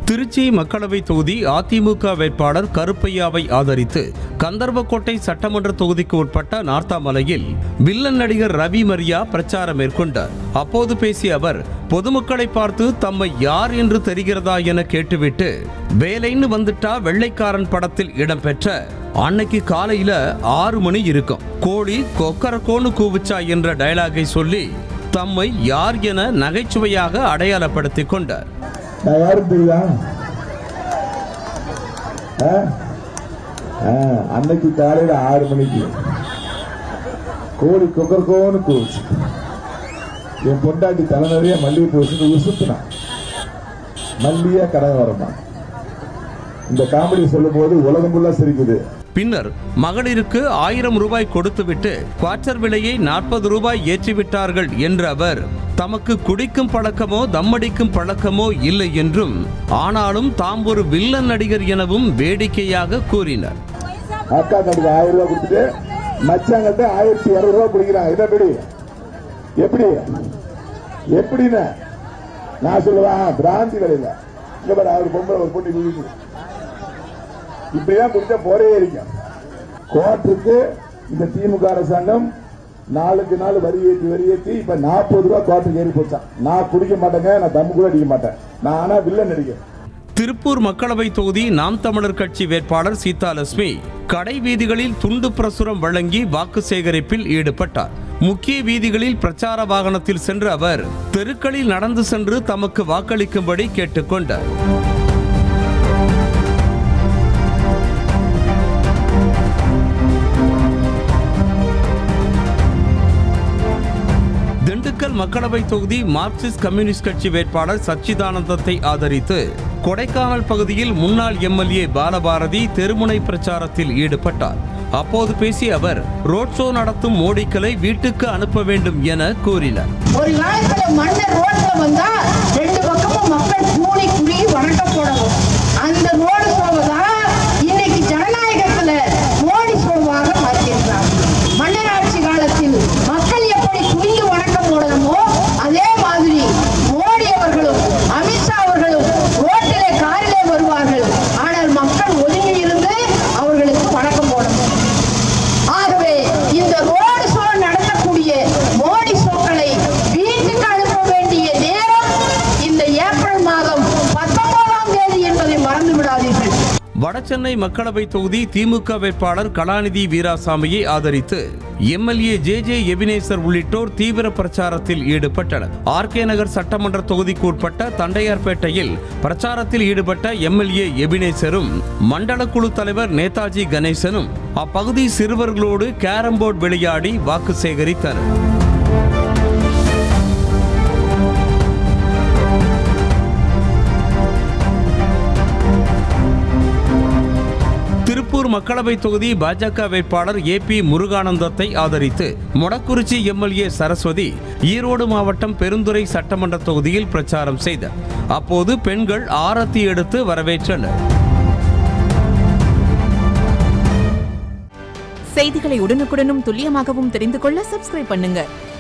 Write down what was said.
திருச்சி மக்களவை தொகுதி அதிமுக வேட்பாளர் கருப்பையாவை ஆதரித்து கந்தர்வக்கோட்டை சட்டமன்ற தொகுதிக்கு உட்பட்ட நார்த்தாமலையில் வில்லன் நடிகர் ரவி மரியா பிரச்சாரம் மேற்கொண்டார் அப்போது பேசிய அவர் பொதுமக்களை பார்த்து தம்மை யார் என்று தெரிகிறதா என கேட்டுவிட்டு வேலைன்னு வந்துட்டா வெள்ளைக்காரன் படத்தில் இடம்பெற்ற அன்னைக்கு காலையில ஆறு மணி இருக்கும் கோழி கொக்கரக்கோன்னு கூவுச்சா என்ற டயலாகை சொல்லி தம்மை யார் என நகைச்சுவையாக அடையாளப்படுத்திக் கொண்டார் நான் யாரும் தெரியுதா ஆ? ஆ, அன்னைக்கு காலையில ஆறு மணிக்கு கோழி கொக்கர்கோன்னு கூச்சு என் பொண்டாட்டி தலை நிறைய மல்லிகை பூ வச்சுட்டு உசுத்துனான் மல்லியா கடை வரமா இந்த காமெடி சொல்லும் போது உலகம் ஃபுல்லா சிரிக்குது பின்னர் மகளிருக்கு ஆயிரம் ரூபாய் கொடுத்துவிட்டு குவார்ட்டர் விலையை நாற்பது ரூபாய் ஏற்றிவிட்டார்கள் என்ற அவர் தமக்கு குடிக்கும் பழக்கமோ தம்மடிக்கும் பழக்கமோ இல்லை என்றும் ஆனாலும் தாம் ஒரு வில்லன் நடிகர் எனவும் வேடிக்கையாக கூறினார் அக்கா தம்பிக்கு ஆயிரம் ரூபாய் கொடுத்துட்டு மச்சாங்கிட்ட ஆயிரத்தி இருநூறு ரூபாய் பிடிக்கிறான் இதை எப்படி எப்படி எப்படின்னு நான் சொல்லுவேன் பிராந்தி விலையில இங்க பாரு அவர் பொம்பளை ஒரு பொண்ணு வீடு இப்படிதான் குடிச்சா போரே இருக்கும் கோட்டுக்கு இந்த திமுக அரசாங்கம் நாளுக்கு நாள் வரி ஏற்றி வரி ஏற்றி இப்ப நாற்பது ரூபாய் கோட்டுக்கு ஏறி போச்சான் நான் குடிக்க மாட்டேங்க நான் தம்மு கூட அடிக்க மாட்டேன் நான் ஆனா வில்லன் நடிகர் திருப்பூர் மக்களவை தொகுதி நாம் தமிழர் கட்சி வேட்பாளர் சீதாலட்சுமி கடை வீதிகளில் துண்டு பிரசுரம் வழங்கி வாக்கு சேகரிப்பில் ஈடுபட்டார் முக்கிய வீதிகளில் பிரச்சார வாகனத்தில் சென்ற அவர் தெருக்களில் நடந்து சென்று தமக்கு வாக்களிக்கும்படி கேட்டுக்கொண்டார் திண்டுக்கல் மக்களவை தொகுதி மார்க்சிஸ்ட் கம்யூனிஸ்ட் கட்சி வேட்பாளர் சச்சிதானந்தத்தை ஆதரித்து கொடைக்கானல் பகுதியில் முன்னாள் எம்எல்ஏ பாலபாரதி தெருமுனை பிரச்சாரத்தில் ஈடுபட்டார் அப்போது பேசிய அவர் ரோட் ஷோ நடத்தும் மோடிக்களை வீட்டுக்கு அனுப்ப வேண்டும் என கூறினார் ஒரு காலத்துல மன்னர் ரோட்ல வந்தா ரெண்டு பக்கமும் மக்கள் கூடி குடி வணக்கம் போடணும் அந்த ரோடு ஷோவை தான் இன்னைக்கு ஜனநாயகத்துல மோடி ஷோவாக மாற்றியிருக்கிறார் மன்னர் ஆட்சி காலத்தில் மக்கள் எப்படி குனிந்து வணக்கம் போடணுமோ அதே மாதிரி மோடி அவர்களும் அமித்ஷா அவர்களும் ரோட்டிலே காரிலே வருவார்கள் ஆனால் மக்கள் ஒதுங்கி இருந்து அவர்களுக்கு வணக்கம் போடணும் ஆகவே இந்த ரோடு ஷோ நடத்தக்கூடிய மோடி ஷோக்களை வீட்டுக்கு அனுப்ப வேண்டிய நேரம் இந்த ஏப்ரல் மாதம் பத்தொன்பதாம் தேதி என்பதை மறந்து விடாதீர்கள் வடசென்னை மக்களவை தொகுதி திமுக வேட்பாளர் கலாநிதி வீராசாமியை ஆதரித்து எம்எல்ஏ ஜே ஜே எபினேசர் உள்ளிட்டோர் தீவிர பிரச்சாரத்தில் ஈடுபட்டனர் ஆர்கே நகர் சட்டமன்ற தொகுதிக்கு உட்பட்ட தண்டையார்பேட்டையில் பிரச்சாரத்தில் ஈடுபட்ட எம்எல்ஏ எபினேசரும் மண்டல குழு தலைவர் நேதாஜி கணேசனும் அப்பகுதி சிறுவர்களோடு கேரம் போர்டு விளையாடி வாக்கு சேகரித்தனர் திருப்பூர் மக்களவை தொகுதி பாஜக வேட்பாளர் ஏ பி முருகானந்தத்தை ஆதரித்து மொடக்குறிச்சி எம்எல்ஏ சரஸ்வதி ஈரோடு மாவட்டம் பெருந்துறை சட்டமன்ற தொகுதியில் பிரச்சாரம் செய்தார் அப்போது பெண்கள் ஆரத்தி எடுத்து வரவேற்றனர் செய்திகளை உடனுக்குடனும் துல்லியமாகவும் தெரிந்து கொள்ள சப்ஸ்கிரைப் பண்ணுங்க